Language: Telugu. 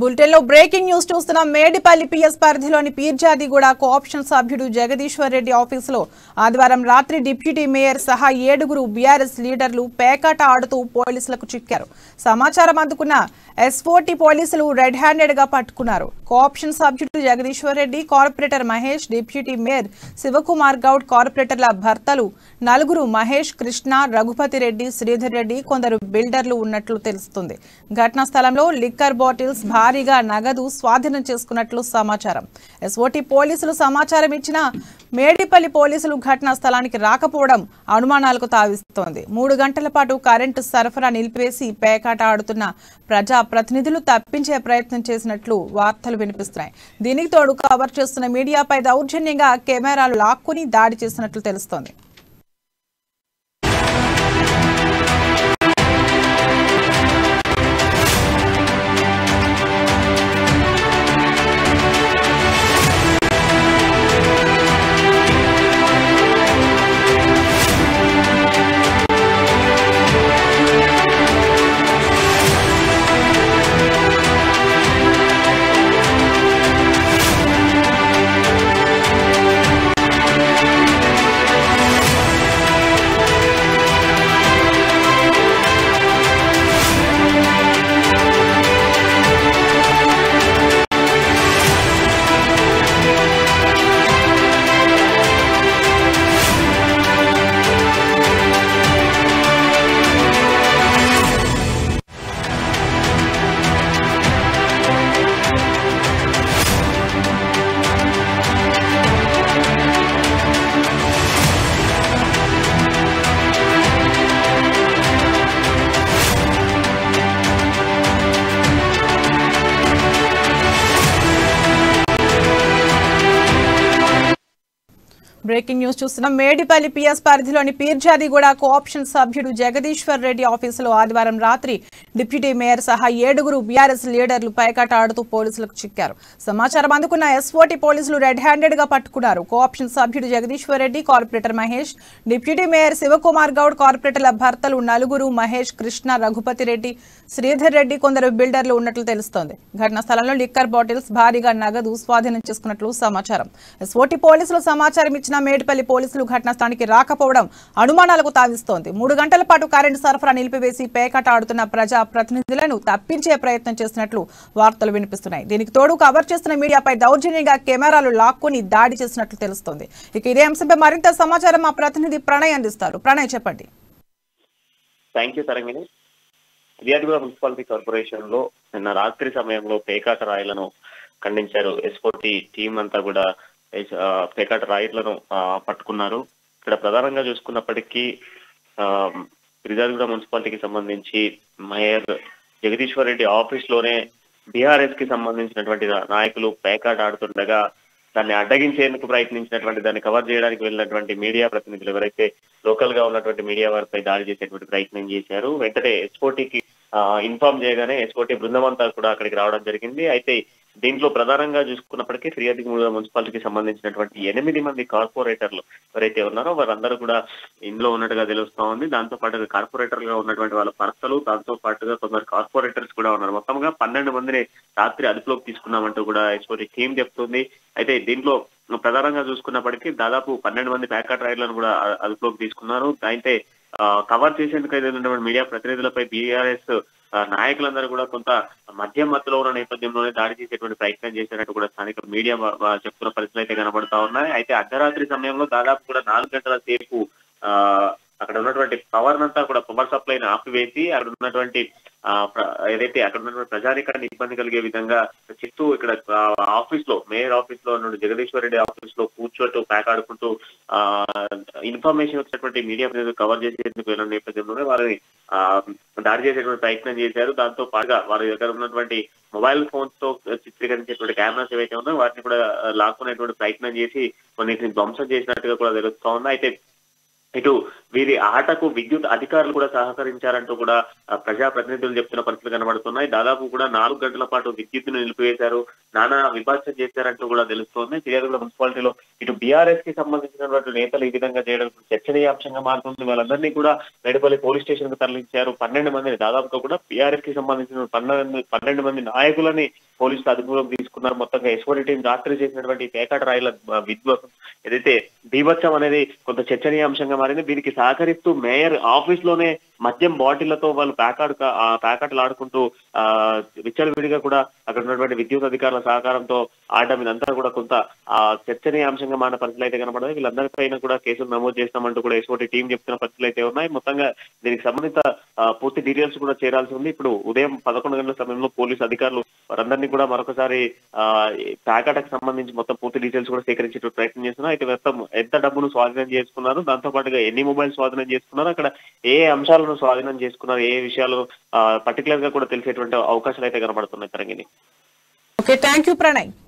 బులెటిన్ లో బ్రేకింగ్ న్యూస్ చూస్తున్నాం మేడిపల్లి పిఎస్ పరిధిలోని పీర్జాదిగూడ కోఆప్షన్ సభ్యుడు జగదీశ్వర్ రెడ్డి ఆఫీసులో ఆదివారం రాత్రి డిప్యూటీ మేయర్ సహా ఏడుగురు బీఆర్ఎస్ లీడర్లు పేకాట ఆడుతూ పోలీసులకు చిక్కారు సమాచారం అందుకున్న ఎస్ఓటి పోలీసులు రెడ్ హ్యాండెడ్ గా పట్టుకున్నారు కోఆప్షన్ సభ్యుడు Jagadishwar Reddy corporator Mahesh deputy mayor Shivakumar Goud కార్పొరేటర్ల భర్తలు నలుగురు మహేష్ కృష్ణ రఘుపతి రెడ్డి శ్రీధర్ రెడ్డి కొందరు బిల్డర్లు ఉన్నట్లు తెలుస్తుంది ఘటనా స్థలంలో లిక్కర్ బాటిల్స్ భారీగా నగదు స్వాధీనం చేసుకున్నట్లు సమాచారం ఎస్ఓటి పోలీసులు సమాచారం ఇచ్చిన మేడిపల్లి పోలీసులు ఘటనా స్థలానికి రాకపోవడం అనుమానాలకు తావిస్తోంది మూడు గంటల పాటు కరెంటు సరఫరా నిలిపివేసి పేకాట ఆడుతున్న ప్రజా ప్రతినిధులు తప్పించే ప్రయత్నం చేసినట్లు వార్తలు వినిపిస్తున్నాయి దీనికి తోడు కవర్ చేస్తున్న మీడియాపై దౌర్జన్యంగా కెమెరాలు లాక్కుని దాడి చేసినట్లు తెలుస్తోంది బ్రేకింగ్ న్యూస్ చూస్తున్నాం మేడిపల్లి పిఎస్ పరిధిలోని పీర్జాదిగూడ కోఆప్షన్ సభ్యుడు జగదీశ్వర్ రెడ్డి ఆఫీసులో ఆదివారం రాత్రి డిప్యూటీ మేయర్ సహా ఏడుగురు బీఆర్ఎస్ లీడర్లు పైకాట ఆడుతూ పోలీసులకు చిక్కారు సమాచారం అందుకున్న ఎస్ఓటి పోలీసులు రెడ్ హ్యాండెడ్ గా పట్టుకున్నారు కోఆప్షన్ సభ్యుడు Jagadishwar Reddy corporator Mahesh deputy mayor Shivakumar Goud కార్పొరేటర్ల భర్తలు నలుగురు మహేష్ కృష్ణ రఘుపతి రెడ్డి శ్రీధర్ రెడ్డి కొందరు బిల్డర్లు ఉన్నట్లు తెలుస్తోంది ఘటనా స్థలంలో లిక్కర్ బాటిల్స్ భారీగా నగదు స్వాధీనం చేసుకున్నట్లు సమాచారం ఎస్ఓటి పోలీసులు సమాచారం ఇచ్చిన మేడిపల్లి పోలీసులు ఘటనా స్థానానికి రాకపోవడం అనుమానాలకు తావిస్తోంది మూడు గంటల పాటు కరెంటు సరఫరా నిలిపివేసి పేకాట ఆడుతున్న ప్రజా ప్రతినిధులను తప్పించే ప్రయత్నం చేసినట్లు వార్తలు వినిపిస్తున్నాయి దీనికి తోడు కవర్ చేస్తున్న మీడియాపై దౌర్జన్యంగా కెమెరాలు లాక్కుని దాడి చేసినట్లు తెలుస్తోంది ఇక ఇదే అంశంపై మరింత సమాచారం మా ప్రతినిధి ప్రణయ్ అందిస్తారు ప్రణయ్ చెప్పండి thank you Tarangini Peerzadiguda municipality corporation లో నిన్న రాత్రి సమయంలో పేకాట రాయిలను ఖండించారు ఎస్పోటి టీం అంతా కూడా ఎస్- ఆ, పేకాట రాయిలను ఆ, పట్టుకున్నారు ఇక్కడ ప్రధానంగా చూసుకున్నప్పటికీ ఆ, ఫిర్యాదుగూడ మున్సిపాలిటీకి సంబంధించి మేయర్ జగదీశ్వర్ రెడ్డి ఆఫీస్ లోనే బీఆర్ఎస్ కి సంబంధించినటువంటి నా- నాయకులు పేకాట ఆడుతుండగా దాన్ని అడ్డగించేందుకు ప్రయత్నించినటువంటి దాన్ని కవర్ చేయడానికి వెళ్ళినటువంటి మీడియా ప్రతినిధులు ఎవరైతే లోకల్ గా ఉన్నటువంటి మీడియా వారిపై దాడి చేసేటువంటి ప్రయత్నం చేశారు వెంటనే ఎస్పోటీకి ఇన్ఫార్మ్ చేయగానే ఎస్పోటీ బృందం అంతా కూడా అక్కడికి రావడం జరిగింది అయితే దీంట్లో ప్రధానంగా చూసుకున్నప్పటికీ ఫిర్యాదు మున్సిపాలిటీకి సంబంధించినటువంటి ఎనిమిది మంది కార్పొరేటర్లు ఎవరైతే ఉన్నారో వారందరూ కూడా ఇందులో ఉన్నట్టుగా తెలుస్తా ఉంది దాంతో పాటుగా కార్పొరేటర్ గా ఉన్నటువంటి వాళ్ళ భర్తలు దాంతో పాటుగా కొందరు కార్పొరేటర్స్ కూడా ఉన్నారు మొత్తంగా పన్నెండు మందిని రాత్రి అదుపులోకి తీసుకున్నామంటూ కూడా ఎస్పోటీ టీం చెప్తుంది అయితే దీంట్లో ప్రధానంగా చూసుకున్నప్పటికీ దాదాపు పన్నెండు మంది ప్యాకెట్ రైళ్లను కూడా అ- అదుపులోకి తీసుకున్నారు అయితే ఆ, కవర్ చేసేందుకు ఉన్నటువంటి మీడియా ప్రతినిధులపై బీఆర్ఎస్ నాయకులందరూ కూడా కొంత మద్యం మత్తులో ఉన్న నేపథ్యంలోనే దాడి చేసేటువంటి ప్రయత్నం చేసినట్టు కూడా స్థానిక మీడియా వా- వా- చెప్తున్న పరిస్థితులు అయితే కనబడతా ఉన్నాయి అయితే అర్ధరాత్రి సమయంలో దాదాపు కూడా నాలుగు గంటల సేపు ఆ అక్కడ ఉన్నటువంటి పవర్ అంతా కూడా పవర్ సప్లై ఆపివేసి అక్కడ ఉన్నటువంటి ఆ, ప్ర- ఏదైతే అక్కడ ఉన్నటువంటి ప్రజానికాన్ని ఇబ్బంది కలిగే విధంగా చిత్తూ ఇక్కడ ఆఫీస్ లో మేయర్ ఆఫీస్ లో ఉన్న జగదీశ్వర్ రెడ్డి ఆఫీస్ లో కూర్చోటూ ప్యాక్ ఆడుకుంటూ ఆ ఇన్ఫర్మేషన్ వచ్చినటువంటి మీడియా ప్రతినిధులు కవర్ చేసేందుకు వెళ్ళిన నేపథ్యంలోనే వారిని ఆ దాడి చేసేటువంటి ప్రయత్నం చేశారు దాంతో పాటుగా వారి దగ్గర ఉన్నటువంటి మొబైల్ ఫోన్స్ తో చిత్రీకరించేటువంటి కెమెరాస్ ఏవైతే ఉన్నాయో వాటిని కూడా లాక్కునేటువంటి ప్రయత్నం చేసి కొన్నిటిని ధ్వంసం చేసినట్టుగా కూడా తెలుస్తా ఉంది అయితే ఇటు వీరి ఆటకు విద్యుత్ అధికారులు కూడా సహకరించారంటూ కూడా ఆ, ప్రజాప్రతినిధులు చెప్తున్న పరిస్థితులు కనబడుతున్నాయి దాదాపు కూడా నాలుగు గంటల పాటు విద్యుత్తును నిలిపివేశారు నానా విభాష చేశారంటూ కూడా తెలుస్తోంది ఫిర్యాదుల మున్సిపాలిటీలో ఇటు బీఆర్ఎస్ కి సంబంధించినటువంటి నేతలు ఈ విధంగా చేయడం ఇప్పుడు చర్చనీయాంశంగా మారుతుంది వాళ్ళందరినీ కూడా మేడిపల్లి పోలీస్ స్టేషన్ కు తరలించారు పన్నెండు మందిని దాదాపుగా కూడా బీఆర్ఎస్ కి సంబంధించిన పన్నెండు పన్నెండు మంది నాయకులని పోలీసులు అదుపులోకి తీసుకున్నారు మొత్తంగా ఎస్ఓడి టీం రాత్రి చేసినటువంటి పేకాట రాయిల ఆ, విధ్వంసం ఏదైతే బీభత్సం అనేది కొంత చర్చనీయాంశంగా మారింది దీనికి సహకరిస్తూ మేయర్ ఆఫీస్ లోనే మద్యం బాటిళ్లతో వాళ్ళు ప్యాకాడు ఆ ప్యాకెట్లు ఆడుకుంటూ ఆ విచ్చలవిడిగా కూడా అక్కడ ఉన్నటువంటి విద్యుత్ అధికారుల సహకారంతో ఆడడం ఇదంతా కూడా కొంత ఆ చర్చనీయాంశంగా మారిన పరిస్థితులు అయితే కనబడదు వీళ్ళందరిపైన కూడా కేసులు నమోదు చేస్తామంటూ కూడా ఎస్ఓటి టీం చెప్తున్న పరిస్థితులు అయితే ఉన్నాయి మొత్తంగా దీనికి సంబంధిత ఆ, పూర్తి డీటెయిల్స్ కూడా చేరాల్సి ఉంది ఇప్పుడు ఉదయం పదకొండు గంటల సమయంలో పోలీసు అధికారులు వారందరినీ కూడా మరొకసారి ఆ ప్యాకెట్కి సంబంధించి మొత్తం పూర్తి డీటెయిల్స్ కూడా సేకరించే ప్రయత్నం చేస్తున్నారు అయితే మొత్తం ఎంత డబ్బును స్వాధీనం చేసుకున్నారు దాంతో పాటుగా ఎన్ని మొబైల్ స్వాధీనం చేసుకున్నారు అక్కడ ఏ అంశాలను స్వాధీనం చేసుకున్నారు ఏ విషయాలు పర్టికులర్ గా కూడా తెలిసేటువంటి అవకాశాలు అయితే కనబడుతున్నాయి Tarangini okay thank you Pranay